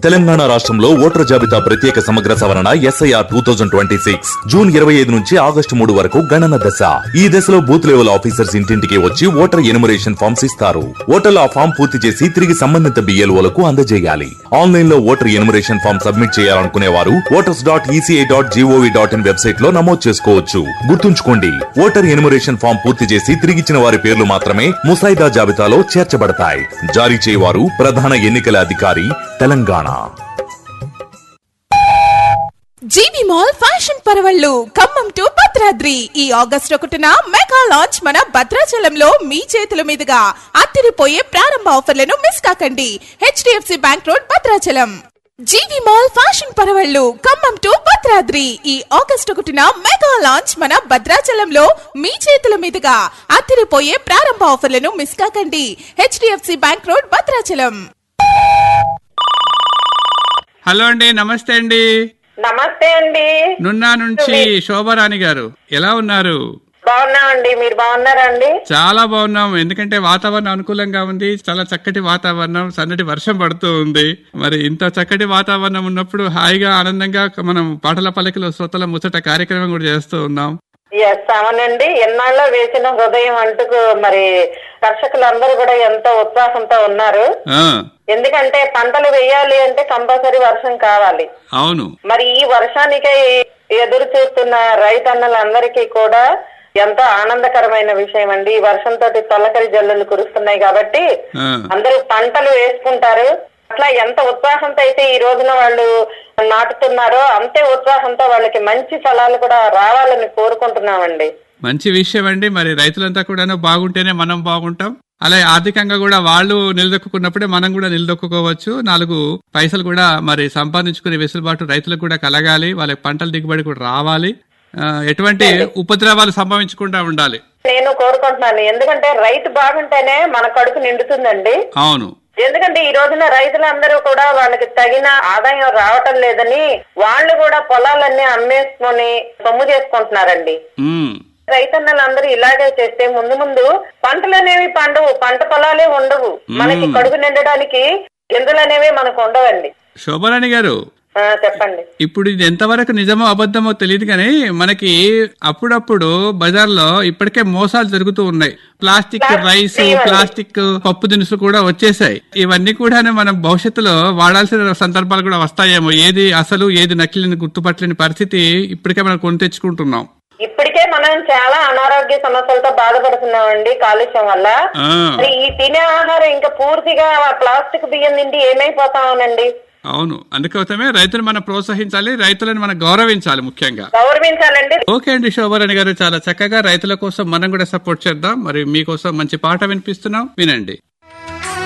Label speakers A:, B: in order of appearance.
A: తెలంగాణ రాష్ట్రంలో ఓటర్ జాబితా ప్రత్యేక సమగ్ర సవరణ SIR two thousand twenty six June ఇరవై ఐదు నుంచి ఆగస్టు మూడు వరకు గణన దశ ఈ దశలో బూత్ లెవెల్ ఆఫీసర్స్ ఇంటింటికి వచ్చి ఓటర్ ఎనుమరేషన్ ఫామ్స్ ఇస్తారు ఓటర్లు ఆ ఫామ్ పూర్తి చేసి తిరిగి సంబంధిత బిఎల్ఓలకు అందజేయాలి ఆన్లైన్ లో ఓటర్ ఎనుమరేషన్ ఫామ్ సబ్మిట్ చేయాలనుకునే వారు voters dot ECI dot G O V dot in website లో నమోదు చేసుకోవచ్చు గుర్తుంచుకోండి ఓటర్ ఎనుమరేషన్ ఫామ్ పూర్తి చేసి తిరిగిచ్చిన వారి పేర్లు మాత్రమే ముసాయిదా జాబితాలో చేర్చబడతాయి జారీ చేయవారు ప్రధాన ఎన్నికల అధికారి తెలంగాణ
B: జీవి మాల్ ఫ్యాషన్ పరవళ్ళు ఖమ్మం టు భద్రాద్రి ఈ ఆగస్ట్ ఒకటిన మెగా లాంచ్ మన భద్రాచలంలో మీ చేతుల మీదుగా అత్తిరిపోయే ప్రారంభ ఆఫర్లను మిస్ కాకండి HDFC bank road Bhadrachalam G V mall fashion పరవళ్ళు ఖమ్మం టు భద్రాద్రి ఈ ఆగస్ట్ ఒకటిన మెగా లాంచ్ మన భద్రాచలంలో మీ చేతుల మీదుగా అత్తిరిపోయే ప్రారంభ ఆఫర్లను మిస్ కాకండి HDFC bank road Bhadrachalam
C: hello అండి నమస్తే అండి
D: నమస్తే అండి
C: నున్నా నుంచి శోభారాణి గారు ఎలా ఉన్నారు
D: బాగున్నామండి మీరు బాగున్నారా అండి
C: చాలా బాగున్నాం ఎందుకంటే వాతావరణం అనుకూలంగా ఉంది చాలా చక్కటి వాతావరణం సన్నటి వర్షం పడుతూ ఉంది మరి ఇంత చక్కటి వాతావరణం ఉన్నప్పుడు హాయిగా ఆనందంగా మనం పాటల పలికలో శ్రోతల ముచ్చట కార్యక్రమం కూడా చేస్తూ ఉన్నాం
D: ఎస్ అవునండి ఎన్నాళ్ళో వేసిన హృదయం అంటూ మరి కర్షకులందరూ కూడా ఎంతో ఉత్సాహంతో ఉన్నారు
C: ఆ
D: ఎందుకంటే పంటలు వేయాలి అంటే కంపల్సరీ వర్షం కావాలి
C: అవును
D: మరి ఈ వర్షానికై ఎదురు చూస్తున్న రైతన్నలందరికీ కూడా ఎంతో ఆనందకరమైన విషయం అండి ఈ వర్షంతో తొలకరి జల్లులు కురుస్తున్నాయి కాబట్టి
C: ఆ,
D: అందరూ పంటలు వేసుకుంటారు అట్లా ఎంత ఉత్సాహంతో అయితే ఈ రోజున వాళ్ళు నాటుతున్నారో అంతే ఉత్సాహంతో వాళ్ళకి మంచి ఫలాలు కూడా రావాలని కోరుకుంటున్నామండి
C: మంచి విషయం అండి మరి రైతులంతా కూడా బాగుంటేనే మనం బాగుంటాం అలాగే ఆర్థికంగా కూడా వాళ్ళు నిలదొక్కున్నప్పుడే మనం కూడా నిలదొక్కుకోవచ్చు నాలుగు పైసలు కూడా మరి సంపాదించుకునే వెసులుబాటు రైతులకు కూడా కలగాలి వాళ్ళకి పంటల దిగుబడి కూడా రావాలి ఆ, ఎటువంటి ఉపద్రవాలు సంభవించకుండా ఉండాలి
D: నేను కోరుకుంటున్నాను ఎందుకంటే రైతు బాగుంటేనే మన కడుపు నిండుతుందండి
C: అవును
D: ఎందుకంటే ఈ రోజున రైతులందరూ కూడా వాళ్ళకి తగిన ఆదాయం రావటం లేదని వాళ్ళు కూడా పొలాలన్నీ అమ్మేసుకొని సొమ్ము చేసుకుంటున్నారండి
C: ఉమ్,
D: రైతన్నలందరూ ఇలాగే చేస్తే ముందు ముందు పంటలు అనేవి పండవు పంట పొలాలే ఉండవు మనకి కడుపు నిండడానికి గింజలు అనేవి మనకు ఉండవండి
C: శోభరాణి గారు
D: ఆ, చెప్పండి
C: ఇప్పుడు ఇది ఎంతవరకు నిజమో అబద్ధమో తెలియదు కానీ మనకి అప్పుడప్పుడు బజార్లో ఇప్పటికే మోసాలు జరుగుతూ ఉన్నాయి ప్లాస్టిక్
D: ప్లాస్టిక్
C: రైస్
D: ఇవ్వండి.
C: ప్లాస్టిక్ పప్పు దినుసులు కూడా వచ్చేసాయి ఇవన్నీ కూడా మనం భవిష్యత్తులో వాడాల్సిన సందర్భాలు కూడా వస్తాయేమో ఏది అసలు ఏది నకిలీని గుర్తుపట్టలేని పరిస్థితి ఇప్పటికే మనం కొని తెచ్చుకుంటున్నాం
D: ఇప్పటికే మనం చాలా అనారోగ్య సమస్యలతో బాధపడుతున్నామండి కాలుష్యం వల్ల
C: ఆ,
D: మరి ఈ తినే ఆహారం ఇంకా పూర్తిగా ఆ ప్లాస్టిక్ బియ్యం తిండి ఏమైపోతామోనండి
C: అవును అందుకోసమే రైతులు మనం ప్రోత్సహించాలి రైతులను మనం గౌరవించాలి ముఖ్యంగా
D: గౌరవించాలండి
C: ఓకే అండి శోభరాణి గారు చాలా చక్కగా రైతుల కోసం మనం కూడా సపోర్ట్ చేద్దాం మరి మీకోసం మంచి పాట వినిపిస్తున్నాం వినండి